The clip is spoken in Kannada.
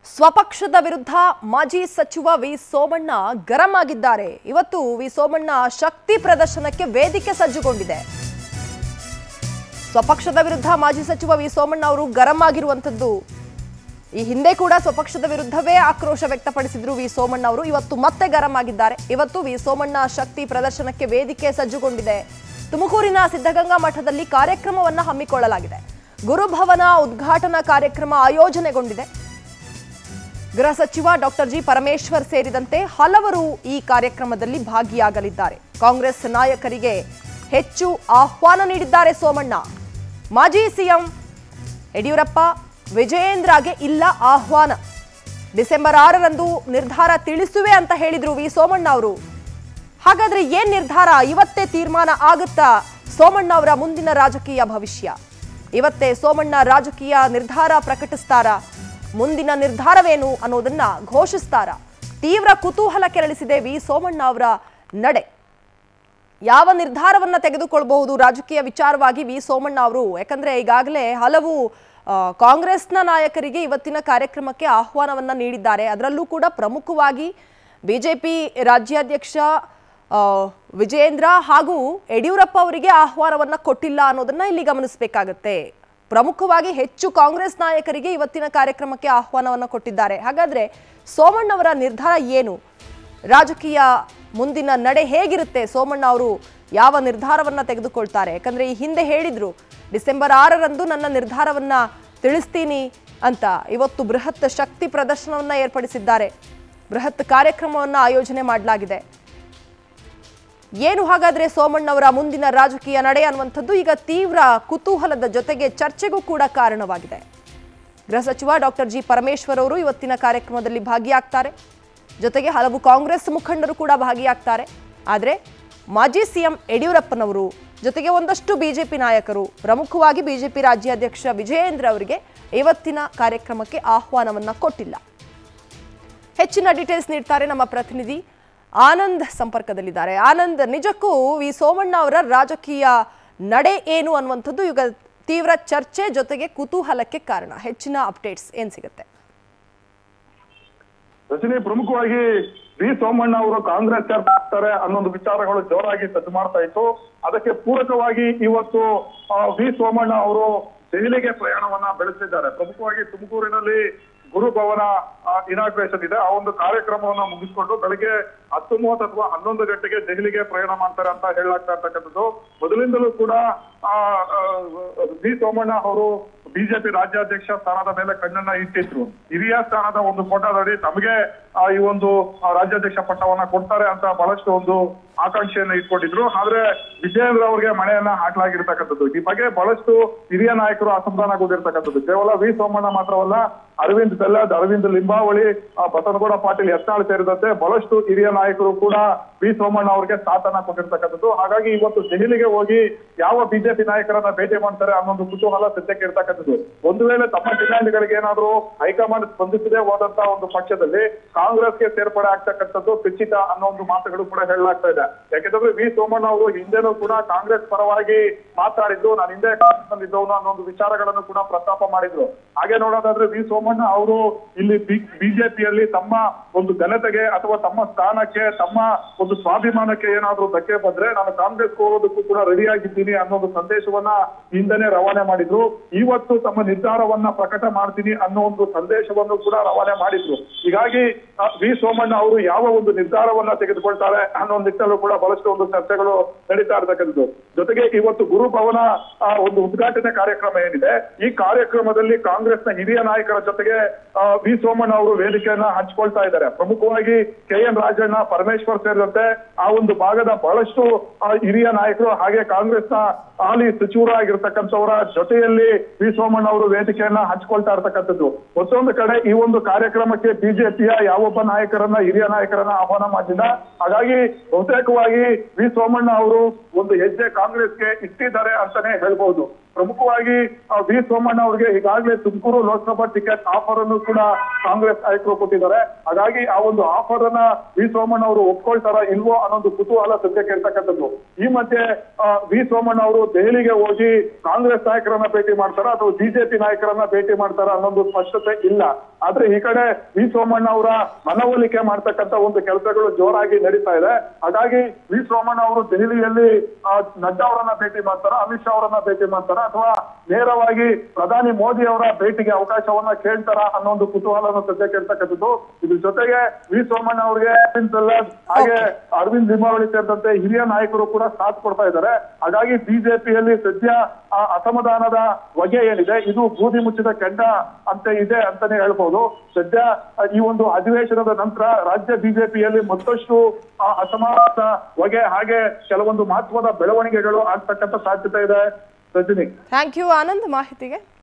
ಸ್ವಪಕ್ಷದ ವಿರುದ್ಧ ಮಾಜಿ ಸಚಿವ ವಿ ಸೋಮಣ್ಣ ಗರಂ ಆಗಿದ್ದಾರೆ ಇವತ್ತು ವಿ ಸೋಮಣ್ಣ ಶಕ್ತಿ ಪ್ರದರ್ಶನಕ್ಕೆ ವೇದಿಕೆ ಸಜ್ಜುಗೊಂಡಿದೆ ಸ್ವಪಕ್ಷದ ವಿರುದ್ಧ ಮಾಜಿ ಸಚಿವ ವಿ ಸೋಮಣ್ಣ ಅವರು ಗರಂ ಆಗಿರುವಂತದ್ದು ಈ ಹಿಂದೆ ಕೂಡ ಸ್ವಪಕ್ಷದ ವಿರುದ್ಧವೇ ಆಕ್ರೋಶ ವ್ಯಕ್ತಪಡಿಸಿದ್ರು ವಿ ಸೋಮಣ್ಣ ಅವರು ಇವತ್ತು ಮತ್ತೆ ಗರಂ ಆಗಿದ್ದಾರೆ ಇವತ್ತು ವಿ ಸೋಮಣ್ಣ ಶಕ್ತಿ ಪ್ರದರ್ಶನಕ್ಕೆ ವೇದಿಕೆ ಸಜ್ಜುಗೊಂಡಿದೆ ತುಮಕೂರಿನ ಸಿದ್ಧಗಂಗಾ ಮಠದಲ್ಲಿ ಕಾರ್ಯಕ್ರಮವನ್ನ ಹಮ್ಮಿಕೊಳ್ಳಲಾಗಿದೆ ಗುರುಭವನ ಉದ್ಘಾಟನಾ ಕಾರ್ಯಕ್ರಮ ಆಯೋಜನೆಗೊಂಡಿದೆ ಗೃಹ ಸಚಿವ ಡಾಕ್ಟರ್ ಜಿ ಪರಮೇಶ್ವರ್ ಸೇರಿದಂತೆ ಹಲವರು ಈ ಕಾರ್ಯಕ್ರಮದಲ್ಲಿ ಭಾಗಿಯಾಗಲಿದ್ದಾರೆ ಕಾಂಗ್ರೆಸ್ ನಾಯಕರಿಗೆ ಹೆಚ್ಚು ಆಹ್ವಾನ ನೀಡಿದ್ದಾರೆ ಸೋಮಣ್ಣ ಮಾಜಿ ಸಿಎಂ ಯಡಿಯೂರಪ್ಪ ವಿಜಯೇಂದ್ರಗೆ ಇಲ್ಲ ಆಹ್ವಾನ ಡಿಸೆಂಬರ್ ಆರರಂದು ನಿರ್ಧಾರ ತಿಳಿಸುವೆ ಅಂತ ಹೇಳಿದ್ರು ವಿ ಸೋಮಣ್ಣ ಅವರು ಹಾಗಾದ್ರೆ ಏನ್ ನಿರ್ಧಾರ ಇವತ್ತೇ ತೀರ್ಮಾನ ಆಗುತ್ತಾ ಸೋಮಣ್ಣ ಅವರ ಮುಂದಿನ ರಾಜಕೀಯ ಭವಿಷ್ಯ ಇವತ್ತೇ ಸೋಮಣ್ಣ ರಾಜಕೀಯ ನಿರ್ಧಾರ ಪ್ರಕಟಿಸ್ತಾರಾ ಮುಂದಿನ ನಿರ್ಧಾರವೇನು ಅನ್ನೋದನ್ನ ಘೋಷಿಸ್ತಾರ ತೀವ್ರ ಕುತೂಹಲ ಕೆರಳಿಸಿದೆ ವಿ ಸೋಮಣ್ಣ ಅವರ ನಡೆ ಯಾವ ನಿರ್ಧಾರವನ್ನ ತೆಗೆದುಕೊಳ್ಬಹುದು ರಾಜಕೀಯ ವಿಚಾರವಾಗಿ ವಿ ಸೋಮಣ್ಣ ಅವರು ಯಾಕಂದ್ರೆ ಈಗಾಗಲೇ ಹಲವು ಆ, ಕಾಂಗ್ರೆಸ್ನ ನಾಯಕರಿಗೆ ಇವತ್ತಿನ ಕಾರ್ಯಕ್ರಮಕ್ಕೆ ಆಹ್ವಾನವನ್ನ ನೀಡಿದ್ದಾರೆ ಅದರಲ್ಲೂ ಕೂಡ ಪ್ರಮುಖವಾಗಿ ಬಿಜೆಪಿ ರಾಜ್ಯಾಧ್ಯಕ್ಷ ಆ, ವಿಜಯೇಂದ್ರ ಹಾಗೂ ಯಡಿಯೂರಪ್ಪ ಅವರಿಗೆ ಆಹ್ವಾನವನ್ನ ಕೊಟ್ಟಿಲ್ಲ ಅನ್ನೋದನ್ನ ಇಲ್ಲಿ ಗಮನಿಸಬೇಕಾಗತ್ತೆ ಪ್ರಮುಖವಾಗಿ ಹೆಚ್ಚು ಕಾಂಗ್ರೆಸ್ ನಾಯಕರಿಗೆ ಇವತ್ತಿನ ಕಾರ್ಯಕ್ರಮಕ್ಕೆ ಆಹ್ವಾನವನ್ನ ಕೊಟ್ಟಿದ್ದಾರೆ ಹಾಗಾದ್ರೆ ಸೋಮಣ್ಣ ಅವರ ನಿರ್ಧಾರ ಏನು ರಾಜಕೀಯ ಮುಂದಿನ ನಡೆ ಹೇಗಿರುತ್ತೆ ಸೋಮಣ್ಣ ಅವರು ಯಾವ ನಿರ್ಧಾರವನ್ನ ತೆಗೆದುಕೊಳ್ತಾರೆ ಯಾಕಂದ್ರೆ ಈ ಹಿಂದೆ ಹೇಳಿದ್ರು ಡಿಸೆಂಬರ್ ಆರರಂದು ನನ್ನ ನಿರ್ಧಾರವನ್ನ ತಿಳಿಸ್ತೀನಿ ಅಂತ ಇವತ್ತು ಬೃಹತ್ ಶಕ್ತಿ ಪ್ರದರ್ಶನವನ್ನ ಏರ್ಪಡಿಸಿದ್ದಾರೆ ಬೃಹತ್ ಕಾರ್ಯಕ್ರಮವನ್ನ ಆಯೋಜನೆ ಮಾಡಲಾಗಿದೆ ಏನು ಹಾಗಾದ್ರೆ ಸೋಮಣ್ಣವರ ಮುಂದಿನ ರಾಜಕೀಯ ನಡೆ ಅನ್ನುವಂಥದ್ದು ಈಗ ತೀವ್ರ ಕುತೂಹಲದ ಜೊತೆಗೆ ಚರ್ಚೆಗೂ ಕೂಡ ಕಾರಣವಾಗಿದೆ ಗೃಹ ಸಚಿವ ಡಾಕ್ಟರ್ ಜಿ ಪರಮೇಶ್ವರ್ ಅವರು ಇವತ್ತಿನ ಕಾರ್ಯಕ್ರಮದಲ್ಲಿ ಭಾಗಿಯಾಗ್ತಾರೆ ಜೊತೆಗೆ ಹಲವು ಕಾಂಗ್ರೆಸ್ ಮುಖಂಡರು ಕೂಡ ಭಾಗಿಯಾಗ್ತಾರೆ ಆದರೆ ಮಾಜಿ ಸಿಎಂ ಯಡಿಯೂರಪ್ಪನವರು ಜೊತೆಗೆ ಒಂದಷ್ಟು ಬಿಜೆಪಿ ನಾಯಕರು ಪ್ರಮುಖವಾಗಿ ಬಿಜೆಪಿ ರಾಜ್ಯಾಧ್ಯಕ್ಷ ವಿಜಯೇಂದ್ರ ಅವರಿಗೆ ಇವತ್ತಿನ ಕಾರ್ಯಕ್ರಮಕ್ಕೆ ಆಹ್ವಾನವನ್ನ ಕೊಟ್ಟಿಲ್ಲ ಹೆಚ್ಚಿನ ಡೀಟೇಲ್ಸ್ ನೀಡ್ತಾರೆ ನಮ್ಮ ಪ್ರತಿನಿಧಿ ಆನಂದ್ ಸಂಪರ್ಕದಲ್ಲಿದ್ದಾರೆ ಆನಂದ್ ನಿಜಕ್ಕೂ ಈ ಸೋಮಣ್ಣ ಅವರ ರಾಜಕೀಯ ನಡೆ ಏನು ಅನ್ನುವಂಥದ್ದು ಈಗ ತೀವ್ರ ಚರ್ಚೆ ಜೊತೆಗೆ ಕುತೂಹಲಕ್ಕೆ ಕಾರಣ ಹೆಚ್ಚಿನ ಅಪ್ಡೇಟ್ಸ್ ಏನ್ ಸಿಗುತ್ತೆ ರಜನಿ ಪ್ರಮುಖವಾಗಿ ವಿ ಸೋಮಣ್ಣ ಅವರು ಕಾಂಗ್ರೆಸ್ ಸೇರ್ತಾರೆ ಅನ್ನೊಂದು ವಿಚಾರಗಳು ಜೋರಾಗಿ ಸಜ್ಜು ಮಾಡ್ತಾ ಇತ್ತು ಅದಕ್ಕೆ ಪೂರಕವಾಗಿ ಇವತ್ತು ಆ, ವಿ ಸೋಮಣ್ಣ ಅವರು ದೆಹಲಿಗೆ ಪ್ರಯಾಣವನ್ನ ಬೆಳೆಸಿದ್ದಾರೆ ಪ್ರಮುಖವಾಗಿ ತುಮಕೂರಿನಲ್ಲಿ ಗುರುಭವನ ಇನಾಗ್ರೇಷನ್ ಇದೆ ಆ ಒಂದು ಕಾರ್ಯಕ್ರಮವನ್ನ ಮುಗಿಸ್ಕೊಂಡು ಬೆಳಗ್ಗೆ ಹತ್ತು ಮೂವತ್ತು ಅಥವಾ ಹನ್ನೊಂದು ಗಂಟೆಗೆ ದೆಹಲಿಗೆ ಪ್ರಯಾಣ ಮಾಡ್ತಾರೆ ಅಂತ ಹೇಳಲಾಗ್ತಾ ಇರ್ತಕ್ಕಂಥದ್ದು ಮೊದಲಿಂದಲೂ ಕೂಡ ಆ, ಆ, ವಿ ಸೋಮಣ್ಣ ಅವರು ಬಿಜೆಪಿ ರಾಜ್ಯಾಧ್ಯಕ್ಷ ಸ್ಥಾನದ ಮೇಲೆ ಕಣ್ಣನ್ನ ಇಟ್ಟಿದ್ರು ಹಿರಿಯ ಸ್ಥಾನದ ಒಂದು ಕೋಟಾದಡಿ ತಮಗೆ ಆ, ಈ ಒಂದು ಆ, ರಾಜ್ಯಾಧ್ಯಕ್ಷ ಪಟ್ಟವನ್ನ ಕೊಡ್ತಾರೆ ಅಂತ ಬಹಳಷ್ಟು ಒಂದು ಆಕಾಂಕ್ಷೆಯನ್ನ ಇಟ್ಕೊಂಡಿದ್ರು ಆದ್ರೆ ವಿಜಯೇಂದ್ರ ಅವರಿಗೆ ಮಣೆಯನ್ನ ಹಾಕಲಾಗಿರ್ತಕ್ಕಂಥದ್ದು ಈ ಬಗ್ಗೆ ಬಹಳಷ್ಟು ಹಿರಿಯ ನಾಯಕರು ಅಸಮಾಧಾನಗೊಂಡಿರ್ತಕ್ಕಂಥದ್ದು ಕೇವಲ ವಿ ಸೋಮಣ್ಣ ಮಾತ್ರವಲ್ಲ ಅರವಿಂದ್ ಬೆಲ್ಲದ್ ಅರವಿಂದ್ ಲಿಂಬಾವಳಿ ಆ, ಬಸನಗೌಡ ಪಾಟೀಲ್ ಯತ್ನಾಳ್ ಸೇರಿದಂತೆ ಬಹಳಷ್ಟು ಹಿರಿಯ ನಾಯಕರು ಕೂಡ ವಿ ಸೋಮಣ್ಣ ಅವರಿಗೆ ಸಾಥನ್ನ ಕೊಟ್ಟಿರ್ತಕ್ಕಂಥದ್ದು ಹಾಗಾಗಿ ಇವತ್ತು ದೆಹಲಿಗೆ ಹೋಗಿ ಯಾವ ಬಿಜೆಪಿ ನಾಯಕರನ್ನ ಭೇಟಿ ಮಾಡ್ತಾರೆ ಅನ್ನೊಂದು ಕುತೂಹಲ ಸದ್ಯಕ್ಕೆ ಇರ್ತಕ್ಕಂಥದ್ದು ಒಂದು ವೇಳೆ ತಮ್ಮ ಡಿಮ್ಯಾಂಡ್ಗಳಿಗೆ ಏನಾದ್ರು ಹೈಕಮಾಂಡ್ ಸ್ಪಂದಿಸದೆ ಹೋದಂತ ಒಂದು ಪಕ್ಷದಲ್ಲಿ ಕಾಂಗ್ರೆಸ್ಗೆ ಸೇರ್ಪಡೆ ಆಗ್ತಕ್ಕಂಥದ್ದು ಖಚಿತ ಅನ್ನೋ ಒಂದು ಮಾತುಗಳು ಕೂಡ ಹೇಳಲಾಗ್ತಾ ಇದೆ ಯಾಕೆಂದ್ರೆ ವಿ ಸೋಮಣ್ಣ ಅವರು ಹಿಂದೆನೂ ಕೂಡ ಕಾಂಗ್ರೆಸ್ ಪರವಾಗಿ ಮಾತಾಡಿದ್ದು ನಾನು ಹಿಂದೆ ಕಾಂಗ್ರೆಸ್ ಇದ್ದವನು ಅನ್ನೋ ಒಂದು ವಿಚಾರಗಳನ್ನು ಕೂಡ ಪ್ರಸ್ತಾಪ ಮಾಡಿದ್ರು ಹಾಗೆ ನೋಡೋದಾದ್ರೆ ವಿ ಸೋಮಣ್ಣ ಅವರು ಇಲ್ಲಿ ಬಿಜೆಪಿಯಲ್ಲಿ ತಮ್ಮ ಒಂದು ಘನತೆಗೆ ಅಥವಾ ತಮ್ಮ ಸ್ಥಾನಕ್ಕೆ ತಮ್ಮ ಒಂದು ಸ್ವಾಭಿಮಾನಕ್ಕೆ ಏನಾದ್ರೂ ಧಕ್ಕೆ ಬಂದ್ರೆ ನಾನು ಕಾಂಗ್ರೆಸ್ ಹೋಗೋದಕ್ಕೂ ಕೂಡ ರೆಡಿ ಆಗಿದ್ದೀನಿ ಅನ್ನೋ ಒಂದು ಸಂದೇಶವನ್ನ ಹಿಂದೆನೆ ರವಾನೆ ಮಾಡಿದ್ರು ಇವತ್ತು ತಮ್ಮ ನಿರ್ಧಾರವನ್ನ ಪ್ರಕಟ ಮಾಡ್ತೀನಿ ಅನ್ನೋ ಒಂದು ಸಂದೇಶವನ್ನು ಕೂಡ ರವಾನೆ ಮಾಡಿದ್ರು ಹೀಗಾಗಿ ಆ, ವಿ ಸೋಮಣ್ಣ ಅವರು ಯಾವ ಒಂದು ನಿರ್ಧಾರವನ್ನ ತೆಗೆದುಕೊಳ್ತಾರೆ ಅನ್ನೋ ನಿಟ್ಟಲ್ಲೂ ಕೂಡ ಬಹಳಷ್ಟು ಒಂದು ಚರ್ಚೆಗಳು ನಡೀತಾ ಇರ್ತಕ್ಕಂಥದ್ದು ಜೊತೆಗೆ ಇವತ್ತು ಗುರುಭವನ ಆ, ಒಂದು ಉದ್ಘಾಟನೆ ಕಾರ್ಯಕ್ರಮ ಏನಿದೆ ಈ ಕಾರ್ಯಕ್ರಮದಲ್ಲಿ ಕಾಂಗ್ರೆಸ್ನ ಹಿರಿಯ ನಾಯಕರ ಜೊತೆಗೆ ಆ, ವಿ ಸೋಮಣ್ಣ ಅವರು ವೇದಿಕೆಯನ್ನ ಹಂಚ್ಕೊಳ್ತಾ ಇದ್ದಾರೆ ಪ್ರಮುಖವಾಗಿ ಕೆ ಎನ್ ರಾಜಣ್ಣ ಪರಮೇಶ್ವರ್ ಸೇರಿದಂತೆ ಆ ಒಂದು ಭಾಗದ ಬಹಳಷ್ಟು ಆ, ಹಿರಿಯ ನಾಯಕರು ಹಾಗೆ ಕಾಂಗ್ರೆಸ್ನ ಹಾಲಿ ಸಚಿವರಾಗಿರ್ತಕ್ಕಂಥವರ ಜೊತೆಯಲ್ಲಿ ವಿ ಸೋಮಣ್ಣ ಅವರು ವೇದಿಕೆಯನ್ನ ಹಂಚ್ಕೊಳ್ತಾ ಇರ್ತಕ್ಕಂಥದ್ದು ಮತ್ತೊಂದು ಕಡೆ ಈ ಒಂದು ಕಾರ್ಯಕ್ರಮಕ್ಕೆ ಬಿಜೆಪಿಯ ಯಾವೊಬ್ಬ ನಾಯಕರನ್ನ ಹಿರಿಯ ನಾಯಕರನ್ನ ಆಹ್ವಾನ ಮಾಡಿಲ್ಲ ಹಾಗಾಗಿ ಬಹುತೇಕವಾಗಿ ವಿ ಸೋಮಣ್ಣ ಅವರು ಒಂದು ಹೆಜ್ಜೆ ಕಾಂಗ್ರೆಸ್ಗೆ ಇಟ್ಟಿದ್ದಾರೆ ಅಂತಾನೆ ಹೇಳ್ಬಹುದು ಪ್ರಮುಖವಾಗಿ ಆ, ವಿ ಸೋಮಣ್ಣ ಅವರಿಗೆ ಈಗಾಗಲೇ ತುಮಕೂರು ಲೋಕಸಭಾ ಟಿಕೆಟ್ ಆಫರ್ ಅನ್ನು ಕೂಡ ಕಾಂಗ್ರೆಸ್ ನಾಯಕರು ಕೊಟ್ಟಿದ್ದಾರೆ ಹಾಗಾಗಿ ಆ ಒಂದು ಆಫರ್ ಅನ್ನ ವಿ ಸೋಮಣ್ಣ ಅವರು ಒಪ್ಕೊಳ್ತಾರ ಇಲ್ವೋ ಅನ್ನೋದು ಕುತೂಹಲ ಸದ್ಯಕ್ಕೆ ಇರ್ತಕ್ಕಂಥದ್ದು ಈ ಮಧ್ಯೆ ಆ, ವಿ ಸೋಮಣ್ಣ ಅವರು ದೆಹಲಿಗೆ ಹೋಗಿ ಕಾಂಗ್ರೆಸ್ ನಾಯಕರನ್ನ ಭೇಟಿ ಮಾಡ್ತಾರ ಅಥವಾ ಬಿಜೆಪಿ ನಾಯಕರನ್ನ ಭೇಟಿ ಮಾಡ್ತಾರ ಅನ್ನೋದು ಸ್ಪಷ್ಟತೆ ಇಲ್ಲ ಆದ್ರೆ ಈ ಕಡೆ ವಿ ಸೋಮಣ್ಣ ಅವರ ಮನವೊಲಿಕೆ ಮಾಡ್ತಕ್ಕಂಥ ಒಂದು ಕೆಲಸಗಳು ಜೋರಾಗಿ ನಡೀತಾ ಇದೆ ಹಾಗಾಗಿ ವಿ ಸೋಮಣ್ಣ ಅವರು ದೆಹಲಿಯಲ್ಲಿ ಆ, ನಡ್ಡಾ ಅವರನ್ನ ಭೇಟಿ ಮಾಡ್ತಾರ ಅಮಿತ್ ಶಾ ಅವರನ್ನ ಭೇಟಿ ಮಾಡ್ತಾರ ಅಥವಾ ನೇರವಾಗಿ ಪ್ರಧಾನಿ ಮೋದಿ ಅವರ ಭೇಟಿಗೆ ಅವಕಾಶವನ್ನ ಕೇಳ್ತಾರ ಅನ್ನೋ ಒಂದು ಕುತೂಹಲನ ಸದ್ಯಕ್ಕೆ ಇರ್ತಕ್ಕಂಥದ್ದು ಇದ್ರ ಜೊತೆಗೆ ವಿ ಸೋಮಣ್ಣ ಅವರಿಗೆ ಅರವಿಂದ್ ಬೆಲ್ಲದ್ ಹಾಗೆ ಅರವಿಂದ್ ಲಿಂಬಾವಳಿ ಸೇರಿದಂತೆ ಹಿರಿಯ ನಾಯಕರು ಕೂಡ ಸಾಥ್ ಕೊಡ್ತಾ ಇದ್ದಾರೆ ಹಾಗಾಗಿ ಬಿಜೆಪಿಯಲ್ಲಿ ಸದ್ಯ ಆ ಅಸಮಾಧಾನದ ಹೊಗೆ ಏನಿದೆ ಇದು ಬೂದಿ ಮುಚ್ಚಿದ ಕೆಂಡ ಅಂತ ಇದೆ ಅಂತಾನೆ ಹೇಳ್ಬೋದು ಸದ್ಯ ಆ, ಈ ಒಂದು ಅಧಿವೇಶನದ ನಂತರ ರಾಜ್ಯ ಬಿಜೆಪಿಯಲ್ಲಿ ಮತ್ತಷ್ಟು ಆ, ಅಸಮಾಧಾನದ ಹೊಗೆ ಹಾಗೆ ಕೆಲವೊಂದು ಮಹತ್ವದ ಬೆಳವಣಿಗೆಗಳು ಆಗ್ತಕ್ಕಂಥ ಸಾಧ್ಯತೆ ಇದೆ ರಜನಿ ಥ್ಯಾಂಕ್ ಯು ಆನಂದ್ ಮಾಹಿತಿಗೆ